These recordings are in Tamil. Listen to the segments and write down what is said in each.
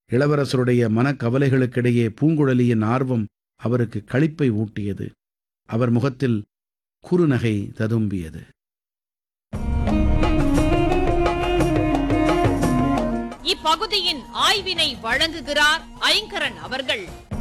இளவரசருடைய மனக்கவலைகளுக்கிடையே பூங்குழலியின் ஆர்வம் அவருக்கு களிப்பை ஊட்டியது அவர் முகத்தில் குறுநகை ததும்பியது இப்பகுதியின் ஆய்வினை வழங்குகிறார் ஐங்கரன் அவர்கள்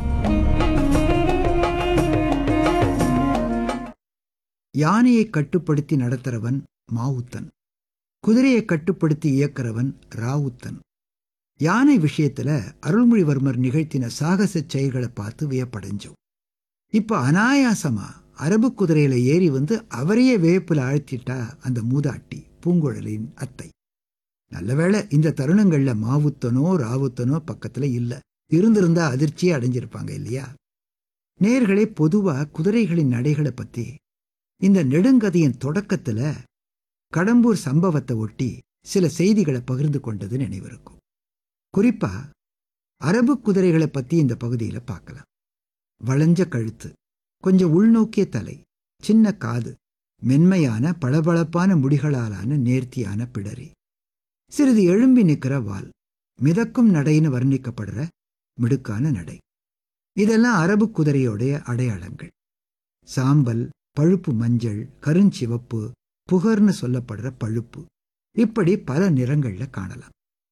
யானையை கட்டுப்படுத்தி நடத்துறவன் மாவுத்தன் குதிரையை கட்டுப்படுத்தி இயக்குறவன் ராவுத்தன் யானை விஷயத்துல அருள்மொழிவர்மர் நிகழ்த்தின சாகச செயல்களை பார்த்து வியப்படைஞ்சோம் இப்ப அனாயாசமா அரபு குதிரையில ஏறி வந்து அவரையே வியப்புல ஆழ்த்திட்டா அந்த மூதாட்டி பூங்குழலின் அத்தை நல்லவேளை இந்த தருணங்கள்ல மாவுத்தனோ ராவுத்தனோ பக்கத்துல இல்ல இருந்திருந்தா அதிர்ச்சியே அடைஞ்சிருப்பாங்க இல்லையா நேர்களே பொதுவா குதிரைகளின் நடைகளை பத்தி இந்த நெடுங்கதையின் தொடக்கத்துல கடம்பூர் சம்பவத்தை ஒட்டி சில செய்திகளை பகிர்ந்து கொண்டது நினைவிருக்கும் குறிப்பா அரபு குதிரைகளை பத்தி இந்த பகுதியில பார்க்கலாம் வளைஞ்ச கழுத்து கொஞ்சம் உள்நோக்கிய தலை சின்ன காது மென்மையான பளபளப்பான முடிகளாலான நேர்த்தியான பிடரி சிறிது எழும்பி நிற்கிற வால் மிதக்கும் நடைன்னு வர்ணிக்கப்படுற மிடுக்கான நடை இதெல்லாம் அரபு குதிரையோடைய அடையாளங்கள் சாம்பல் பழுப்பு மஞ்சள் கருஞ்சிவப்பு புகர்னு சொல்லப்படுற பழுப்பு இப்படி பல நிறங்கள்ல காணலாம்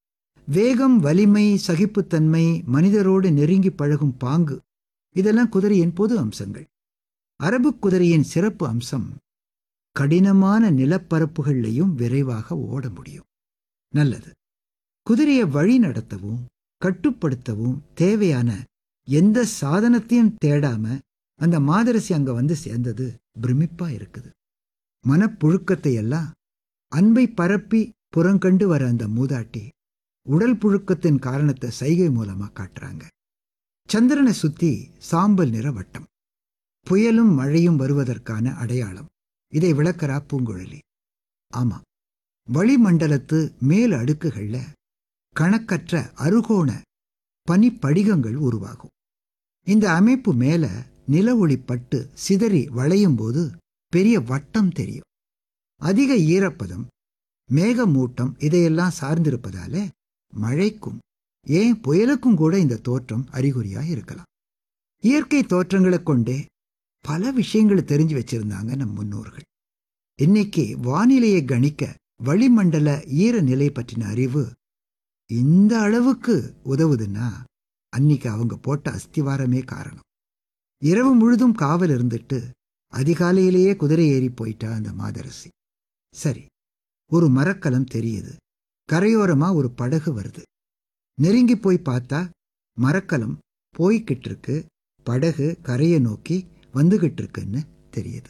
வேகம் வலிமை சகிப்புத்தன்மை மனிதரோடு நெருங்கி பழகும் பாங்கு இதெல்லாம் குதிரையின் பொது அம்சங்கள் அரபு குதிரையின் சிறப்பு அம்சம் கடினமான நிலப்பரப்புகள்லையும் விரைவாக ஓட முடியும் நல்லது குதிரையை வழி நடத்தவும் கட்டுப்படுத்தவும் தேவையான எந்த சாதனத்தையும் தேடாம அந்த மாதரசி அங்க வந்து சேர்ந்தது பிரமிப்பா இருக்குது மனப்புழுக்கத்தை எல்லாம் அன்பை பரப்பி புறங்கண்டு வர அந்த மூதாட்டி உடல் புழுக்கத்தின் காரணத்தை சைகை மூலமா காட்டுறாங்க சந்திரனை சுத்தி சாம்பல் நிற வட்டம் புயலும் மழையும் வருவதற்கான அடையாளம் இதை விளக்கறா பூங்குழலி ஆமா வளிமண்டலத்து மேல் அடுக்குகள்ல கணக்கற்ற அருகோண பனிப்படிகங்கள் உருவாகும் இந்த அமைப்பு மேல நில ஒளி பட்டு சிதறி வளையும் போது பெரிய வட்டம் தெரியும் அதிக ஈரப்பதம் மேகமூட்டம் இதையெல்லாம் சார்ந்திருப்பதால மழைக்கும் ஏன் புயலுக்கும் கூட இந்த தோற்றம் அறிகுறியா இருக்கலாம் இயற்கை தோற்றங்களை கொண்டே பல விஷயங்களை தெரிஞ்சு வச்சிருந்தாங்க நம் முன்னோர்கள் இன்னைக்கு வானிலையை கணிக்க வளிமண்டல ஈர நிலை பற்றின அறிவு இந்த அளவுக்கு உதவுதுன்னா அன்னைக்கு அவங்க போட்ட அஸ்திவாரமே காரணம் இரவு முழுதும் காவல் இருந்துட்டு அதிகாலையிலேயே குதிரை ஏறி போயிட்டா அந்த மாதரசி சரி ஒரு மரக்கலம் தெரியுது கரையோரமா ஒரு படகு வருது நெருங்கி போய் பார்த்தா மரக்கலம் போய்கிட்டு இருக்கு படகு கரையை நோக்கி வந்துகிட்டு இருக்குன்னு தெரியுது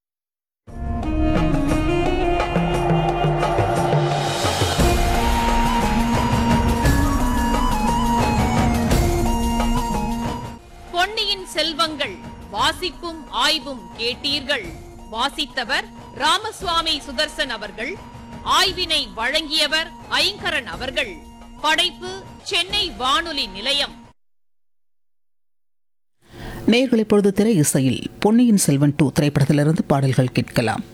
பொன்னியின் செல்வங்கள் வாசிப்பும் ஆய்வும் கேட்டீர்கள் வாசித்தவர் ராமசுவாமி சுதர்சன் அவர்கள் ஆய்வினை வழங்கியவர் ஐங்கரன் அவர்கள் படைப்பு சென்னை வானொலி நிலையம் நேர்கள் இப்பொழுது திரை இசையில் பொன்னியின் செல்வன் டூ திரைப்படத்திலிருந்து பாடல்கள் கேட்கலாம்